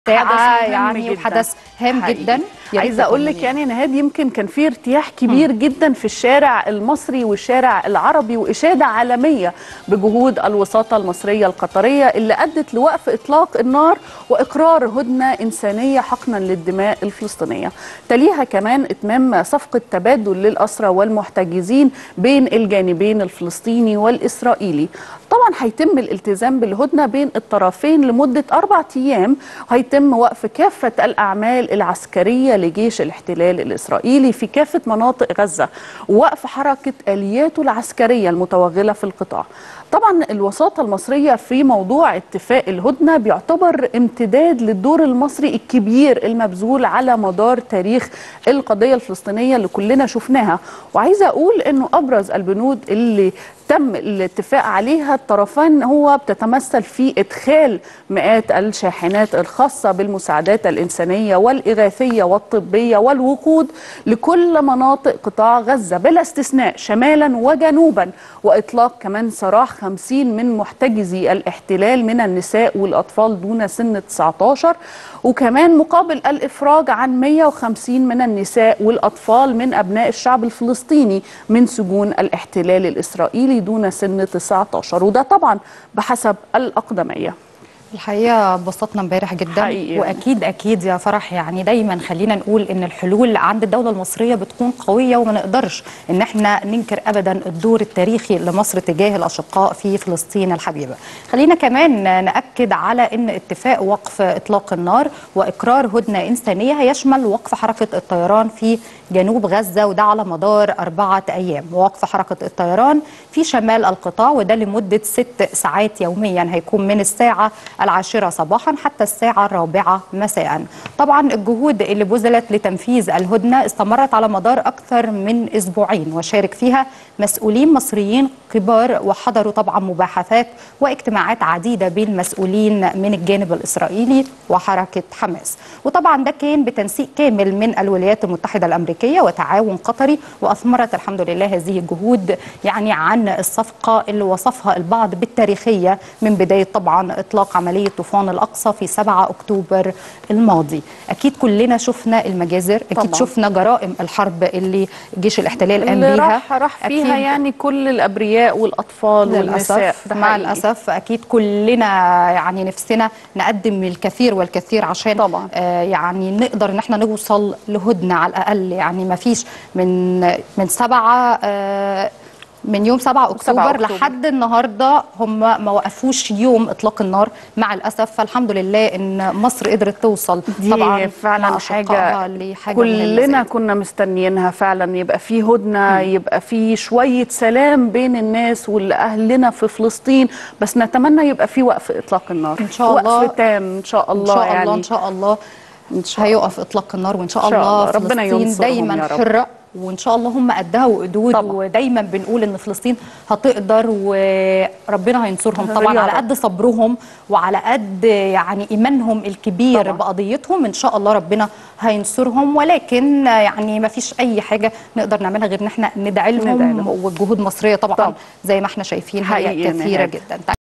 ساعة مهم يعني جداً. وحدث هام حقيقي. جدا يا ريت عايزه اقول لك تطمنينا. يعني نهاد يمكن كان في ارتياح كبير جدا في الشارع المصري والشارع العربي واشاده عالميه بجهود الوساطه المصريه القطريه اللي ادت لوقف اطلاق النار واقرار هدنه انسانيه حقنا للدماء الفلسطينيه. تليها كمان اتمام صفقه تبادل للاسرى والمحتجزين بين الجانبين الفلسطيني والاسرائيلي. طبعا هيتم الالتزام بالهدنه بين الطرفين لمده اربع ايام وهيتم وقف كافه الاعمال العسكريه لجيش الاحتلال الاسرائيلي في كافه مناطق غزه ووقف حركه الياته العسكريه المتوغله في القطاع. طبعا الوساطه المصريه في موضوع اتفاق الهدنه بيعتبر امتداد للدور المصري الكبير المبذول على مدار تاريخ القضيه الفلسطينيه اللي كلنا شفناها وعايزه اقول انه ابرز البنود اللي تم الاتفاق عليها الطرفان هو بتتمثل في ادخال مئات الشاحنات الخاصه بالمساعدات الانسانيه والاغاثيه والطبيه والوقود لكل مناطق قطاع غزه بلا استثناء شمالا وجنوبا واطلاق كمان سراح 50 من محتجزي الاحتلال من النساء والاطفال دون سن 19 وكمان مقابل الافراج عن 150 من النساء والاطفال من ابناء الشعب الفلسطيني من سجون الاحتلال الاسرائيلي دون سن 19 وده طبعا بحسب الاقدميه الحقيقه بسطنا امبارح جدا حقيقي. واكيد اكيد يا فرح يعني دايما خلينا نقول ان الحلول عند الدوله المصريه بتكون قويه وما نقدرش ان احنا ننكر ابدا الدور التاريخي لمصر تجاه الاشقاء في فلسطين الحبيبه. خلينا كمان ناكد على ان اتفاق وقف اطلاق النار واقرار هدنه انسانيه هيشمل وقف حركه الطيران في جنوب غزه وده على مدار اربعه ايام ووقف حركه الطيران في شمال القطاع وده لمده ست ساعات يوميا هيكون من الساعه العاشرة صباحا حتى الساعة الرابعة مساء طبعا الجهود اللي بذلت لتنفيذ الهدنة استمرت على مدار أكثر من أسبوعين وشارك فيها مسؤولين مصريين كبار وحضروا طبعا مباحثات واجتماعات عديدة بين مسؤولين من الجانب الإسرائيلي وحركة حماس وطبعا ده كان بتنسيق كامل من الولايات المتحدة الأمريكية وتعاون قطري وأثمرت الحمد لله هذه الجهود يعني عن الصفقة اللي وصفها البعض بالتاريخية من بداية طبعا إطلاق عملية طوفان الأقصى في 7 أكتوبر الماضي أكيد كلنا شفنا المجازر أكيد طبعاً. شفنا جرائم الحرب اللي جيش الاحتلال قام اللي بيها راح راح فيها أكيد يعني كل الابرياء والاطفال والنساء للأسف ده مع حقيقي. الأسف أكيد كلنا يعني نفسنا نقدم الكثير والكثير عشان طبعاً. آه يعني نقدر إن احنا نوصل لهدنة على الأقل يعني ما فيش من من سبعة آه من يوم 7 7 أكتوبر أكتوبر. لحد النهارده هم ما وقفوش يوم اطلاق النار مع الاسف فالحمد لله ان مصر قدرت توصل دي طبعا مع فعلا أشقائها حاجه لحاجه مهمة كلنا زي كنا مستنيينها فعلا يبقى في هدنه يبقى في شويه سلام بين الناس واهلنا في فلسطين بس نتمنى يبقى في وقف اطلاق النار إن شاء الله. وقف تام ان شاء الله ان شاء يعني الله ان شاء الله إن شاء الله. هيقف اطلاق النار وان شاء إن شاء الله, الله. ربنا فلسطين ينصرهم دايما يا رب. حره وان شاء الله هم قدها وقدود طبعا. ودايما بنقول ان فلسطين هتقدر وربنا هينصرهم طبعا يا على رب. قد صبرهم وعلى قد يعني ايمانهم الكبير طبعا. بقضيتهم ان شاء الله ربنا هينصرهم ولكن يعني ما فيش اي حاجه نقدر نعملها غير ان احنا ندعي ندعي لهم لهم. والجهود مصريه طبعا طبعا. زي ما احنا شايفين حقيقي هي يا كثيره نهاد. جدا